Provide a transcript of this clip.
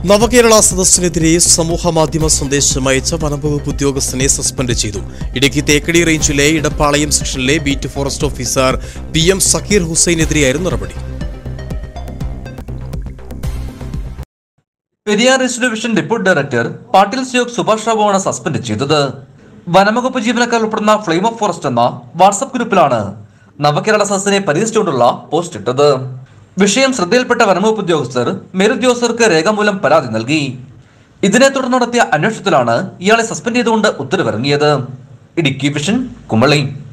നവകേരള സദസ്സിനെതിരെ സമൂഹ മാധ്യമ സന്ദേശം അയച്ച വനംവകുപ്പ് ഉദ്യോഗസ്ഥനെ സസ്പെൻഡ് ചെയ്തു ഇടുക്കി തേക്കടി റേഞ്ചിലെ ഇടപ്പാളയം സെക്ഷനിലെ beat forest officer P M Sakeer ഹുസൈനെതിരെയായിരുന്നു നടപടി Periyar east division deputy director Patil Suyog Subhash റാവുവാണ് സസ്പെൻഡ് ചെയ്തത് വനംവകുപ്പ് ജീവനക്കാർ ഉൾപ്പെടുന്ന ഫ്ലെയിം ഓഫ് ഫോറസ്റ്റ് എന്ന വാട്സപ്പ് ഗ്രൂപ്പിലാണ് നവകേരള സദസ്സിനെ പരിഹസിച്ചുകൊണ്ടുള്ള പോസ്റ്റ് ഇട്ടത് വിഷയം ശ്രദ്ധയിൽപ്പെട്ട വനംവകുപ്പ് ഉദ്യോഗസ്ഥർ മേലുദ്യോഗസ്ഥർക്ക് രേഖാമൂലം പരാതി നൽകി ഇതിനെ തുടർന്ന് നടത്തിയ അന്വേഷണത്തിലാണ് ഇയാളെ സസ്പെൻഡ് ചെയ്തുകൊണ്ട് ഉത്തരവിറങ്ങിയത് ഇടുക്കി വിഷൻ കുമളി